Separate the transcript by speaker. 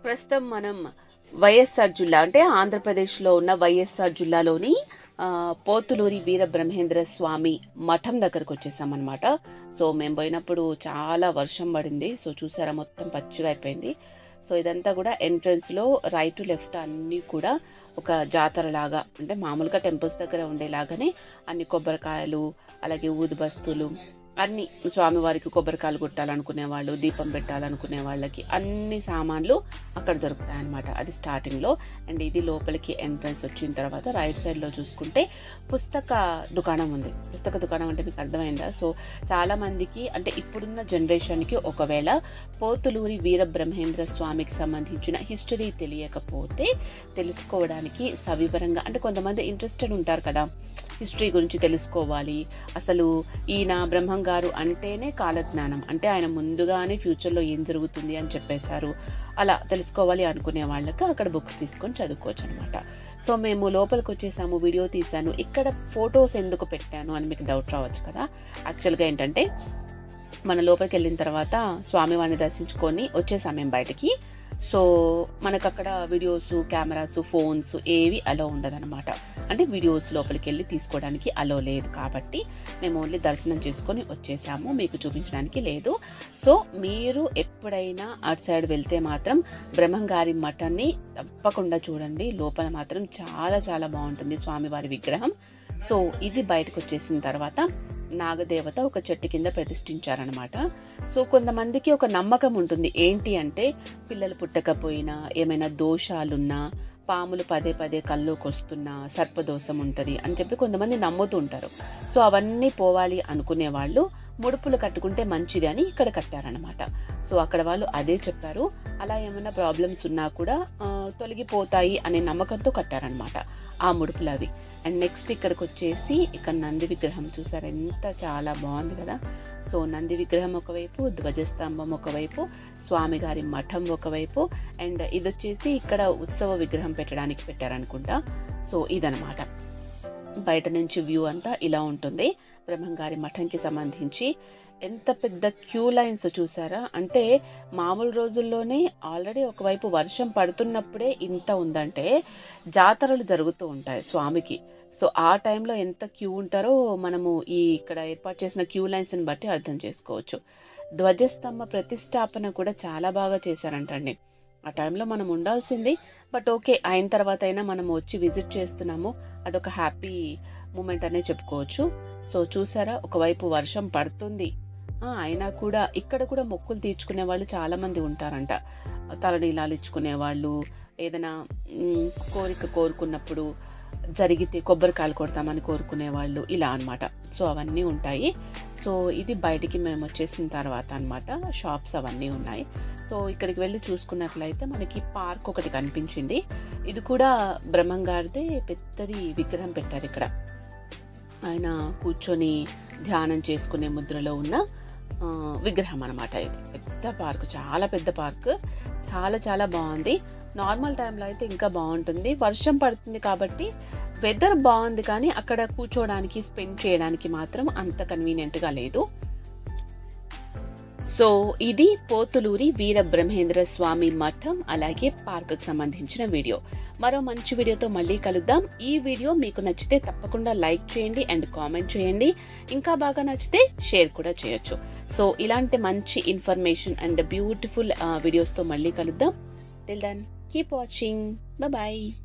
Speaker 1: ప్రస్తుతం మనం వైఎస్ఆర్ జిల్లా అంటే ఆంధ్రప్రదేశ్లో ఉన్న వైఎస్ఆర్ జిల్లాలోని ఆ, పోతులూరి వీర బ్రహ్మేంద్ర స్వామి మఠం దగ్గరకు వచ్చేసామన్నమాట సో మేము పోయినప్పుడు చాలా వర్షం పడింది సో చూసారా మొత్తం పచ్చిగా అయిపోయింది సో ఇదంతా కూడా ఎంట్రన్స్లో రైట్ లెఫ్ట్ అన్నీ కూడా ఒక జాతర లాగా అంటే మామూలుగా టెంపుల్స్ దగ్గర ఉండేలాగానే అన్ని కొబ్బరికాయలు అలాగే ఊదు బస్తులు అన్ని స్వామివారికి కొబ్బరికాయలు కొట్టాలనుకునే వాళ్ళు దీపం పెట్టాలనుకునే వాళ్ళకి అన్ని సామాన్లు అక్కడ దొరుకుతాయి అన్నమాట అది స్టార్టింగ్లో అండ్ ఇది లోపలికి ఎంట్రన్స్ వచ్చిన తర్వాత రైట్ సైడ్లో చూసుకుంటే పుస్తక దుకాణం ఉంది పుస్తక దుకాణం అంటే మీకు అర్థమైందా సో చాలా మందికి అంటే ఇప్పుడున్న జనరేషన్కి ఒకవేళ పోతులూరి వీర బ్రహ్మేంద్ర స్వామికి సంబంధించిన హిస్టరీ తెలియకపోతే తెలుసుకోవడానికి సవివరంగా అంటే కొంతమంది ఇంట్రెస్టెడ్ ఉంటారు కదా హిస్టరీ గురించి తెలుసుకోవాలి అసలు ఈయన బ్రహ్మం గారు అంటేనే కాలజ్ఞానం అంటే ఆయన ముందుగానే ఫ్యూచర్లో ఏం జరుగుతుంది అని చెప్పేశారు అలా తెలుసుకోవాలి అనుకునే వాళ్ళకి అక్కడ బుక్స్ తీసుకొని చదువుకోవచ్చు అనమాట సో మేము లోపలికి వచ్చేసాము వీడియో తీశాను ఇక్కడ ఫొటోస్ ఎందుకు పెట్టాను అని మీకు డౌట్ రావచ్చు కదా యాక్చువల్గా ఏంటంటే మన లోపలికి వెళ్ళిన తర్వాత స్వామివారిని దర్శించుకొని వచ్చేసాం మేము బయటికి సో మనకు అక్కడ వీడియోస్ కెమెరాస్ ఫోన్స్ ఏవి అలో ఉండదన్నమాట అంటే వీడియోస్ లోపలికి వెళ్ళి తీసుకోవడానికి అలో లేదు కాబట్టి మేము ఓన్లీ దర్శనం చేసుకొని వచ్చేసాము మీకు చూపించడానికి లేదు సో మీరు ఎప్పుడైనా అటు సైడ్ వెళ్తే మాత్రం బ్రహ్మంగారి మఠాన్ని తప్పకుండా చూడండి లోపల మాత్రం చాలా చాలా బాగుంటుంది స్వామివారి విగ్రహం సో ఇది బయటకు వచ్చేసిన తర్వాత నాగదేవత ఒక చెట్టు కింద ప్రతిష్ఠించారనమాట సో కొంతమందికి ఒక నమ్మకం ఉంటుంది ఏంటి అంటే పిల్లలు పుట్టకపోయినా ఏమైనా దోషాలున్నా పాములు పదే పదే కల్లోకి వస్తున్నా సర్పదోషం ఉంటుంది అని చెప్పి కొంతమంది నమ్ముతూ ఉంటారు సో అవన్నీ పోవాలి అనుకునే వాళ్ళు ముడుపులు కట్టుకుంటే మంచిది అని ఇక్కడ కట్టారనమాట సో అక్కడ వాళ్ళు అదే చెప్పారు అలా ఏమైనా ప్రాబ్లమ్స్ ఉన్నా కూడా ఆ, తొలగిపోతాయి అనే నమ్మకంతో కట్టారనమాట ఆ ముడుపులు అవి అండ్ నెక్స్ట్ ఇక్కడికి వచ్చేసి ఇక్కడ నంది విగ్రహం చూసారు ఎంత చాలా బాగుంది కదా సో నంది విగ్రహం ఒకవైపు ధ్వజస్తంభం ఒకవైపు స్వామిగారి మఠం ఒకవైపు అండ్ ఇది వచ్చేసి ఇక్కడ ఉత్సవ విగ్రహం పెట్టడానికి పెట్టారనుకుంటా సో ఇదనమాట బయట నుంచి వ్యూ అంతా ఇలా ఉంటుంది బ్రహ్మంగారి మఠంకి సంబంధించి ఎంత పెద్ద క్యూ లైన్స్ చూసారా అంటే మామూలు రోజుల్లోనే ఆల్రెడీ ఒకవైపు వర్షం పడుతున్నప్పుడే ఇంత ఉందంటే జాతరలు జరుగుతూ ఉంటాయి స్వామికి సో ఆ టైంలో ఎంత క్యూ ఉంటారో మనము ఈ ఇక్కడ ఏర్పాటు చేసిన క్యూ లైన్స్ని బట్టి అర్థం చేసుకోవచ్చు ధ్వజస్తంభ ప్రతిష్టాపన కూడా చాలా బాగా చేశారంటండి ఆ టైంలో మనం ఉండాల్సింది బట్ ఓకే అయిన తర్వాత అయినా మనం వచ్చి విజిట్ చేస్తున్నాము అదొక హ్యాపీ మూమెంట్ అనే చెప్పుకోవచ్చు సో చూసారా ఒకవైపు వర్షం పడుతుంది ఆ, అయినా కూడా ఇక్కడ కూడా మొక్కులు తీర్చుకునే వాళ్ళు చాలామంది ఉంటారంట తలనీలాలు ఇచ్చుకునే వాళ్ళు ఏదైనా మ్, కోరిక కోరుకున్నప్పుడు జరిగితే కొబ్బరికాయలు కొడతామని కోరుకునే వాళ్ళు ఇలా అన్నమాట సో అవన్నీ ఉంటాయి సో ఇది బయటికి మేము వచ్చేసిన తర్వాత అన్నమాట షాప్స్ అవన్నీ ఉన్నాయి సో ఇక్కడికి వెళ్ళి చూసుకున్నట్లయితే మనకి పార్క్ ఒకటి కనిపించింది ఇది కూడా బ్రహ్మంగారిదే పెద్దది విగ్రహం పెట్టారు ఇక్కడ ఆయన కూర్చొని ధ్యానం చేసుకునే ముద్రలో ఉన్న ఆ, విగ్రహం అనమాట ఇది పెద్ద పార్క్ చాలా పెద్ద పార్క్ చాలా చాలా బాగుంది నార్మల్ టైంలో అయితే ఇంకా బాగుంటుంది వర్షం పడుతుంది కాబట్టి వెదర్ బాగుంది కానీ అక్కడ కూర్చోవడానికి స్పెండ్ చేయడానికి మాత్రం అంత కన్వీనియంట్గా లేదు సో ఇది పోతులూరి వీర బ్రహ్మేంద్ర స్వామి మఠం అలాగే పార్క్కి సంబంధించిన వీడియో మరో మంచి వీడియోతో మళ్ళీ కలుద్దాం ఈ వీడియో మీకు నచ్చితే తప్పకుండా లైక్ చేయండి అండ్ కామెంట్ చేయండి ఇంకా బాగా నచ్చితే షేర్ కూడా చేయొచ్చు సో ఇలాంటి మంచి ఇన్ఫర్మేషన్ అండ్ బ్యూటిఫుల్ వీడియోస్తో మళ్ళీ కలుద్దాం till then keep watching bye